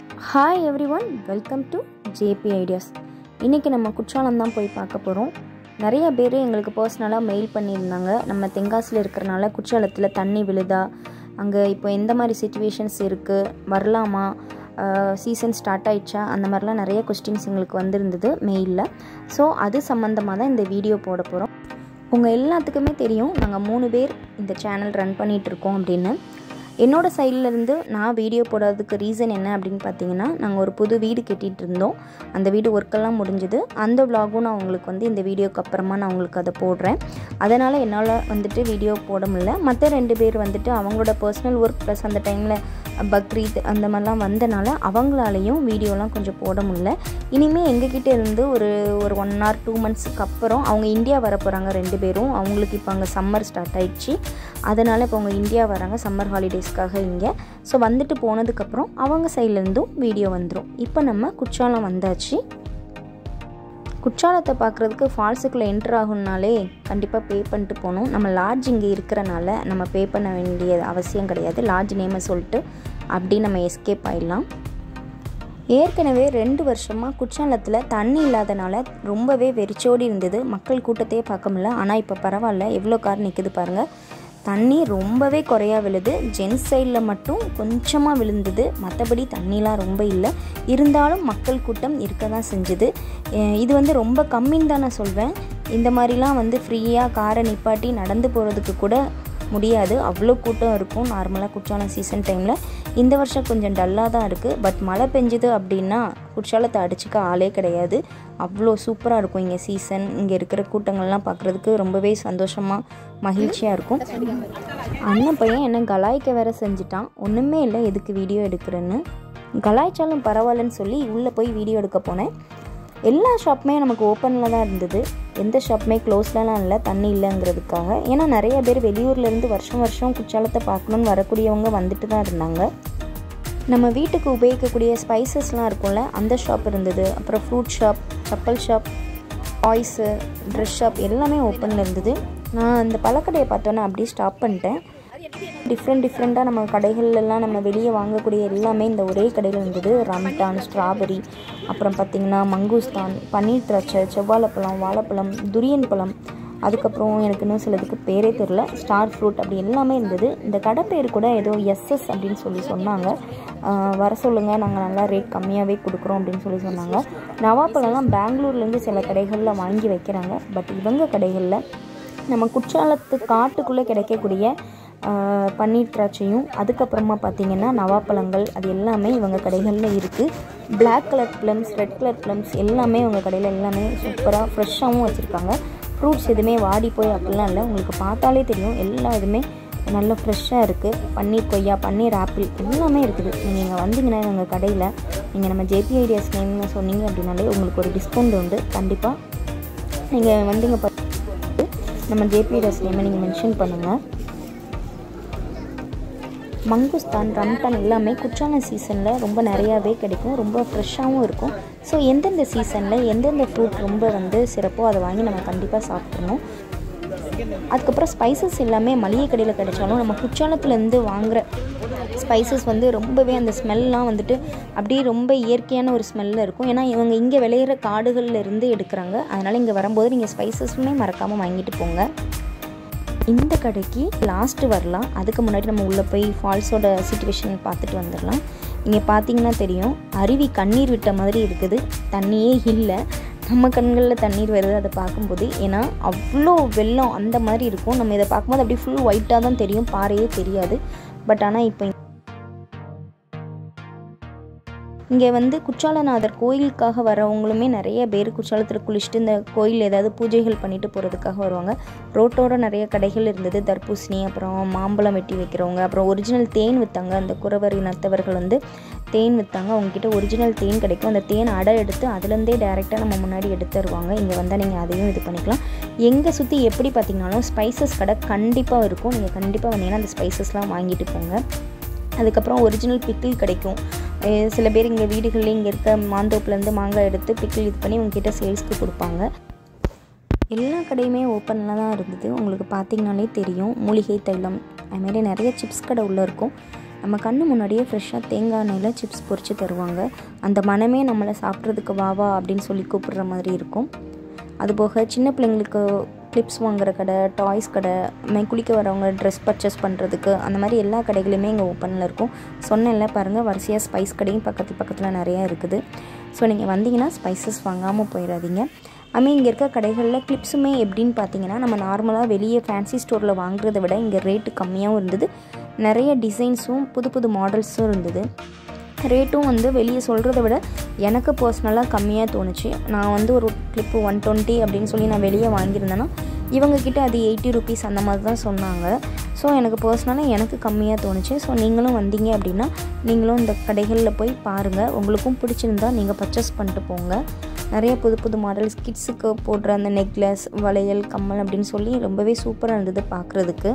hi everyone welcome to JP ideas இன்றைக்கி நம்ம குற்றாலம் தான் போய் பார்க்க போகிறோம் நிறைய பேர் எங்களுக்கு பர்சனலாக மெயில் பண்ணியிருந்தாங்க நம்ம தென்காசியில் இருக்கிறனால குற்றாலத்தில் தண்ணி விழுதா அங்கே இப்போ எந்த மாதிரி சுச்சுவேஷன்ஸ் இருக்குது வரலாமா சீசன் ஸ்டார்ட் ஆயிடுச்சா அந்த மாதிரிலாம் நிறைய கொஸ்டின்ஸ் எங்களுக்கு வந்திருந்தது மெயிலில் ஸோ அது சம்மந்தமாக தான் இந்த வீடியோ போட போகிறோம் உங்கள் எல்லாத்துக்குமே தெரியும் நாங்கள் மூணு பேர் இந்த சேனல் ரன் பண்ணிகிட்டு இருக்கோம் அப்படின்னு என்னோடய சைட்லேருந்து நான் வீடியோ போடாததுக்கு ரீசன் என்ன அப்படின்னு பார்த்தீங்கன்னா நாங்கள் ஒரு புது வீடு கட்டிகிட்டு இருந்தோம் அந்த வீடு ஒர்க்கெல்லாம் முடிஞ்சுது அந்த விலாகும் நான் உங்களுக்கு வந்து இந்த வீடியோக்கு அப்புறமா நான் உங்களுக்கு அதை போடுறேன் அதனால் என்னால் வந்துட்டு வீடியோ போட முடியல மற்ற ரெண்டு பேர் வந்துட்டு அவங்களோட பர்சனல் ஒர்க் ப்ளஸ் அந்த டைமில் பக்ரீத் அந்த மாதிரிலாம் வந்தனால அவங்களாலையும் வீடியோலாம் கொஞ்சம் போட முடியல இனிமேல் எங்ககிட்ட இருந்து ஒரு ஒரு ஒன் ஆர் டூ மந்த்ஸுக்கு அப்புறம் அவங்க இந்தியா வர போகிறாங்க ரெண்டு பேரும் அவங்களுக்கு இப்போ அங்கே சம்மர் ஸ்டார்ட் ஆயிடுச்சு அதனால் இப்போ அவங்க இந்தியா வராங்க சம்மர் ஹாலிடேஸ்க்காக இங்கே ஸோ வந்துட்டு போனதுக்கப்புறம் அவங்க சைட்லேருந்தும் வீடியோ வந்துடும் இப்போ நம்ம குற்றாலம் வந்தாச்சு குற்றாலத்தை பார்க்குறதுக்கு ஃபால்ஸுக்குள்ளே என்ட்ரு ஆகணுனாலே கண்டிப்பாக பே பண்ணிட்டு போகணும் நம்ம லாட்ஜ் இங்கே இருக்கிறனால நம்ம பே பண்ண வேண்டிய அவசியம் கிடையாது லாட்ஜ் நேமை சொல்லிட்டு அப்படி நம்ம எஸ்கேப் ஆயிடலாம் ஏற்கனவே ரெண்டு வருஷமாக குற்றாலத்தில் தண்ணி இல்லாதனால ரொம்பவே வெறிச்சோடி இருந்தது மக்கள் கூட்டத்தையே பார்க்க முடியல ஆனால் இப்போ பரவாயில்ல எவ்வளோ கார் நிற்குது பாருங்கள் தண்ணி ரொம்பவே குறையா விழுது ஜென்ஸ் சைடில் மட்டும் கொஞ்சமாக விழுந்தது மற்றபடி தண்ணிலாம் ரொம்ப இல்லை இருந்தாலும் மக்கள் கூட்டம் இருக்க தான் செஞ்சுது இது வந்து ரொம்ப கம்மின்னு தான் நான் சொல்வேன் இந்த மாதிரிலாம் வந்து ஃப்ரீயாக காரை நிப்பாட்டி நடந்து போகிறதுக்கு கூட முடியாது அவ்வளோ கூட்டம் இருக்கும் நார்மலாக குற்றாலம் சீசன் டைமில் இந்த வருஷம் கொஞ்சம் டல்லாக தான் இருக்குது பட் மழை பெஞ்சுது அப்படின்னா குற்றாலத்தை அடிச்சுக்க ஆளே கிடையாது அவ்வளோ சூப்பராக இருக்கும் இங்கே சீசன் இங்கே இருக்கிற கூட்டங்கள்லாம் பார்க்குறதுக்கு ரொம்பவே சந்தோஷமாக மகிழ்ச்சியாக இருக்கும் அண்ணன் பையன் என்ன கலாய்க்க வேற செஞ்சுட்டான் ஒன்றுமே இல்லை எதுக்கு வீடியோ எடுக்கிறேன்னு கலாய்ச்சாலும் பரவாயில்லன்னு சொல்லி உள்ளே போய் வீடியோ எடுக்க போனேன் எல்லா ஷாப்புமே நமக்கு ஓப்பனில் தான் இருந்தது எந்த ஷாப்புமே க்ளோஸ்லலாம் இல்லை தண்ணி இல்லைங்கிறதுக்காக ஏன்னா நிறைய பேர் வெளியூர்லேருந்து வருஷம் வருஷம் குற்றாலத்தை பார்க்கணுன்னு வரக்கூடியவங்க வந்துட்டு தான் இருந்தாங்க நம்ம வீட்டுக்கு உபயோகிக்கக்கூடிய ஸ்பைசஸ்லாம் இருக்கும்ல அந்த ஷாப் இருந்தது அப்புறம் fruit shop chappal shop toys dress shop எல்லாமே ஓப்பனில் இருந்தது நான் அந்த பழக்கடையை பார்த்தோன்னே அப்படியே ஸ்டாப் பண்ணிட்டேன் டிஃப்ரெண்ட் டிஃப்ரெண்ட்டாக நம்ம கடைகள்லாம் நம்ம வெளியே வாங்கக்கூடிய எல்லாமே இந்த ஒரே கடையில் இருந்தது ரம்டான் ஸ்ட்ராபெரி அப்புறம் பார்த்திங்கன்னா மங்கூஸ்தான் பன்னீர் திராட்சை செவ்வாழைப்பழம் வாழைப்பழம் துரியன் பழம் அதுக்கப்புறம் எனக்கு இன்னும் சிலதுக்கு பேரே தெரில ஸ்டார் ஃப்ரூட் அப்படி எல்லாமே இருந்தது இந்த கடை பேர் கூட ஏதோ எஸ்எஸ் அப்படின்னு சொல்லி சொன்னாங்க வர சொல்லுங்கள் நாங்கள் நல்லா ரேட் கம்மியாகவே கொடுக்குறோம் அப்படின்னு சொல்லி சொன்னாங்க நவாப்பழம்லாம் பெங்களூர்லேருந்து சில கடைகளில் வாங்கி வைக்கிறாங்க பட் இவங்க கடைகளில் நம்ம குற்றாலத்து காட்டுக்குள்ளே கிடைக்கக்கூடிய பன்னீர் திராட்சையும் அதுக்கப்புறமா பார்த்திங்கன்னா நவாப்பழங்கள் அது எல்லாமே இவங்க கடைகளில் இருக்குது black colour plums red colour plums எல்லாமே இவங்க கடையில் எல்லாமே சூப்பராக ஃப்ரெஷ்ஷாகவும் வச்சுருக்காங்க ஃப்ரூட்ஸ் எதுவுமே வாடி போய் அப்படிலாம் இல்லை உங்களுக்கு பார்த்தாலே தெரியும் எல்லா இதுவுமே நல்ல ஃப்ரெஷ்ஷாக இருக்குது பன்னீர் கொய்யா பன்னீர் ஆப்பிள் எல்லாமே இருக்குது நீங்கள் இங்கே வந்தீங்கன்னா எங்கள் கடையில் நீங்கள் நம்ம ஜேபி ஐடியாஸ் நேம்னு சொன்னீங்க அப்படின்னாலே உங்களுக்கு ஒரு டிஸ்கவுண்ட் உண்டு கண்டிப்பாக நீங்கள் வந்தீங்க பார்த்து நம்ம ஜேபி ஐடியாஸ் நேமை நீங்கள் மென்ஷன் பண்ணுங்கள் மங்குஸ்தான் ரம்டான் எல்லாமே குற்றாலம் சீசனில் ரொம்ப நிறையாவே கிடைக்கும் ரொம்ப ஃப்ரெஷ்ஷாகவும் இருக்கும் ஸோ எந்தெந்த சீசனில் எந்தெந்த ஃப்ரூட் ரொம்ப வந்து சிறப்போ அதை வாங்கி நம்ம கண்டிப்பாக சாப்பிட்றணும் அதுக்கப்புறம் ஸ்பைசஸ் எல்லாமே மளிகை கடையில் கிடைச்சாலும் நம்ம குற்றாலத்துலேருந்து வாங்குகிற ஸ்பைசஸ் வந்து ரொம்பவே அந்த ஸ்மெல்லாம் வந்துட்டு அப்படியே ரொம்ப இயற்கையான ஒரு ஸ்மெல்லில் இருக்கும் ஏன்னா இவங்க இங்கே விளையிற காடுகளில் இருந்து எடுக்கிறாங்க அதனால் இங்கே வரும்போது நீங்கள் ஸ்பைசஸுமே மறக்காமல் வாங்கிட்டு போங்க இந்த கடைக்கு லாஸ்ட்டு வரலாம் அதுக்கு முன்னாடி நம்ம உள்ளே போய் ஃபால்ஸோட சுச்சுவேஷன் பார்த்துட்டு வந்துடலாம் இங்கே பார்த்தீங்கன்னா தெரியும் அருவி கண்ணீர் விட்ட மாதிரி இருக்குது தண்ணியே இல்லை நம்ம கண்களில் தண்ணீர் வருது அதை பார்க்கும்போது ஏன்னா அவ்வளோ வெள்ளம் அந்த மாதிரி இருக்கும் நம்ம இதை பார்க்கும்போது அப்படியே ஃபுல் ஒயிட்டாக தான் தெரியும் பாறையே தெரியாது பட் ஆனால் இப்போ இங்கே வந்து குற்றாலநாதர் கோயிலுக்காக வரவங்களுமே நிறைய பேர் குற்றாலத்தில் குளிச்சுட்டு இந்த கோயில் ஏதாவது பூஜைகள் பண்ணிட்டு போகிறதுக்காக வருவாங்க ரோட்டோட நிறைய கடைகள் இருந்தது தர்பூசணி அப்புறம் மாம்பழம் வெட்டி வைக்கிறவங்க அப்புறம் ஒரிஜினல் தேன் விற்றாங்க அந்த குறவர் இனத்தவர்கள் வந்து தேன் விற்றாங்க அவங்கக்கிட்ட ஒரிஜினல் தேன் கிடைக்கும் அந்த தேன் அடை எடுத்து அதுலேருந்தே டேரெக்டாக நம்ம முன்னாடி எடுத்து தருவாங்க இங்கே வந்தால் நீங்கள் அதையும் இது பண்ணிக்கலாம் எங்கே சுற்றி எப்படி பார்த்தீங்கனாலும் ஸ்பைசஸ் கடை கண்டிப்பாக இருக்கும் நீங்கள் கண்டிப்பாக வந்தீங்கன்னா அந்த ஸ்பைசஸ்லாம் வாங்கிட்டு போங்க அதுக்கப்புறம் ஒரிஜினல் பிக்கிள் கிடைக்கும் சில பேர் இங்கே வீடுகளில் இங்கே இருக்க மாந்தோப்புலேருந்து மாங்காய் எடுத்து பிக்கிள் இது பண்ணி உங்ககிட்ட சேல்ஸ்க்கு கொடுப்பாங்க எல்லா கடையுமே ஓப்பனில் தான் இருந்தது உங்களுக்கு பார்த்தீங்கனாலே தெரியும் மூலிகை தைலம் அதுமாரி நிறைய சிப்ஸ் கடை உள்ளே இருக்கும் நம்ம கண்ணு முன்னாடியே ஃப்ரெஷ்ஷாக தேங்காய் எண்ணெயில் சிப்ஸ் பொரித்து தருவாங்க அந்த மனமே நம்மளை சாப்பிட்றதுக்கு வா வா அப்படின்னு சொல்லி கூப்பிடுற மாதிரி இருக்கும் அதுபோக சின்ன பிள்ளைங்களுக்கு கிளிப்ஸ் வாங்குற கடை டாய்ஸ் கடை மே குளிக்க வரவங்க ட்ரெஸ் பர்ச்சேஸ் பண்ணுறதுக்கு அந்த மாதிரி எல்லா கடைகளுமே இங்கே ஓப்பனில் இருக்கும் சொன்னேன்ல பாருங்கள் வரிசையாக ஸ்பைஸ் கடையும் பக்கத்து பக்கத்தில் நிறையா இருக்குது ஸோ நீங்கள் வந்தீங்கன்னா ஸ்பைசஸ் வாங்காமல் போயிடாதீங்க அதுமாதிரி இங்கே இருக்க கடைகளில் கிளிப்ஸுமே எப்படின்னு பார்த்தீங்கன்னா நம்ம நார்மலாக வெளியே ஃபேன்சி ஸ்டோரில் வாங்குறத விட இங்கே ரேட்டு கம்மியாகவும் இருந்தது நிறைய டிசைன்ஸும் புது புது மாடல்ஸும் இருந்தது ரேட்டும் வந்து வெளியே சொல்கிறத விட எனக்கு பர்சனலாக கம்மியாக தோணுச்சு நான் வந்து ஒரு கிளிப்பு ஒன் டுவெண்ட்டி அப்படின்னு சொல்லி நான் வெளியே வாங்கியிருந்தேன்னா இவங்கக்கிட்ட அது எயிட்டி ருபீஸ் அந்த மாதிரி தான் சொன்னாங்க ஸோ எனக்கு பர்சனலாக எனக்கு கம்மியாக தோணுச்சு ஸோ நீங்களும் வந்தீங்க அப்படின்னா நீங்களும் இந்த கடைகளில் போய் பாருங்கள் உங்களுக்கும் பிடிச்சிருந்தா நீங்கள் பர்ச்சேஸ் பண்ணிட்டு போங்க நிறைய புது புது மாடல்ஸ் கிட்ஸுக்கு போடுற அந்த நெக்லஸ் வளையல் கம்மல் அப்படின்னு சொல்லி ரொம்பவே சூப்பராக இருந்தது பார்க்குறதுக்கு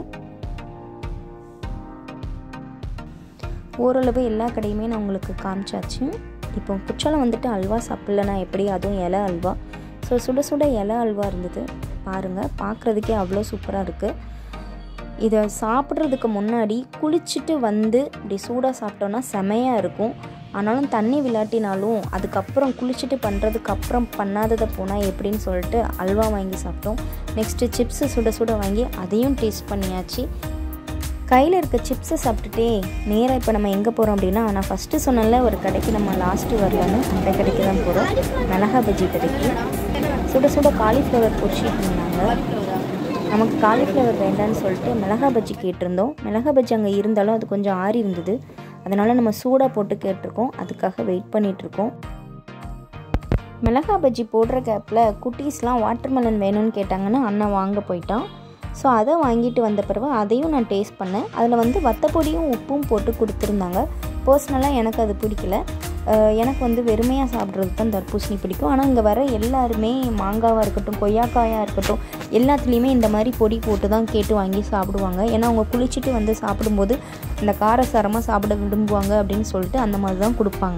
ஓரளவு எல்லா கடையுமே நான் உங்களுக்கு காமிச்சாச்சு இப்போ குற்றாலம் வந்துட்டு அல்வா சாப்பிட்லனா எப்படி அதுவும் இலை அல்வா ஸோ சுட சுட இலை அல்வா இருந்தது பாருங்கள் பார்க்குறதுக்கே அவ்வளோ சூப்பராக இருக்குது இதை சாப்பிட்றதுக்கு முன்னாடி குளிச்சுட்டு வந்து இப்படி சூடாக சாப்பிட்டோன்னா செமையாக இருக்கும் ஆனாலும் தண்ணி விளாட்டினாலும் அதுக்கப்புறம் குளிச்சுட்டு பண்ணுறதுக்கு அப்புறம் பண்ணாததை போனால் எப்படின்னு சொல்லிட்டு அல்வா வாங்கி சாப்பிட்டோம் நெக்ஸ்ட்டு சிப்ஸு சுட சுட வாங்கி அதையும் டேஸ்ட் பண்ணியாச்சு கையில் இருக்க சிப்ஸை சாப்பிட்டுட்டே நேராக இப்போ நம்ம எங்கே போகிறோம் அப்படின்னா நான் ஃபஸ்ட்டு சொன்னல ஒரு கடைக்கு நம்ம லாஸ்ட்டு வரலன்னு அந்த கடைக்கு தான் போகிறோம் மிளகா பஜ்ஜி கடைக்கு சுட சுட காலிஃப்ளவர் பொரிச்சிட்டு இருந்தாங்க நமக்கு காலிஃப்ளவர் வேண்டான்னு சொல்லிட்டு மிளகா பஜ்ஜி கேட்டிருந்தோம் மிளகா பஜ்ஜி அங்கே இருந்தாலும் அது கொஞ்சம் ஆறி இருந்தது அதனால் நம்ம சூடாக போட்டு கேட்டிருக்கோம் அதுக்காக வெயிட் பண்ணிகிட்ருக்கோம் மிளகா பஜ்ஜி போடுற கேப்பில் குட்டீஸ்லாம் வாட்டர்மெலன் வேணும்னு கேட்டாங்கன்னு அண்ணன் வாங்க போயிட்டான் ஸோ அதை வாங்கிட்டு வந்த பிறகு அதையும் நான் டேஸ்ட் பண்ணேன் அதில் வந்து வத்தப்பொடியும் உப்பும் போட்டு கொடுத்துருந்தாங்க பர்சனலாக எனக்கு அது பிடிக்கல எனக்கு வந்து வெறுமையாக சாப்பிட்றது தான் தர்பூசணி பிடிக்கும் ஆனால் இங்கே வர எல்லாருமே மாங்காவாக இருக்கட்டும் கொய்யாக்காயாக இருக்கட்டும் எல்லாத்துலேயுமே இந்த மாதிரி பொடி போட்டு தான் கேட்டு வாங்கி சாப்பிடுவாங்க ஏன்னா அவங்க குளிச்சுட்டு வந்து சாப்பிடும்போது இந்த காரசாரமாக சாப்பிட விரும்புவாங்க அப்படின்னு சொல்லிட்டு அந்த மாதிரி தான் கொடுப்பாங்க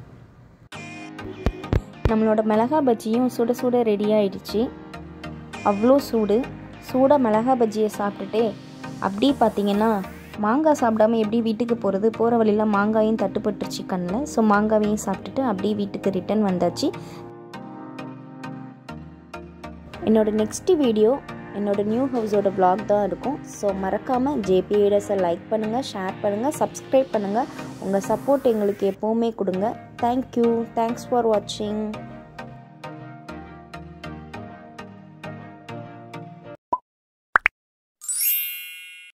நம்மளோட மிளகா பஜ்ஜியும் சுட சுட ரெடி ஆயிடுச்சு அவ்வளோ சூடு சூடாக மிளகா பஜ்ஜியை சாப்பிட்டுட்டே அப்படி பார்த்தீங்கன்னா மாங்காய் சாப்பிடாம எப்படி வீட்டுக்கு போகிறது போகிற வழியில் மாங்காயும் தட்டுப்பட்டுருச்சு கண்ணில் ஸோ மாங்காவையும் சாப்பிட்டுட்டு அப்படியே வீட்டுக்கு ரிட்டன் வந்தாச்சு என்னோட நெக்ஸ்ட் வீடியோ என்னோட நியூ ஹவுஸோட vlog தான் இருக்கும் ஸோ மறக்காமல் ஜேபி ஐடஸை லைக் பண்ணுங்கள் ஷேர் பண்ணுங்கள் சப்ஸ்கிரைப் பண்ணுங்கள் உங்கள் சப்போர்ட் எங்களுக்கு எப்போவுமே கொடுங்க தேங்க்யூ தேங்க்ஸ் ஃபார் வாட்சிங்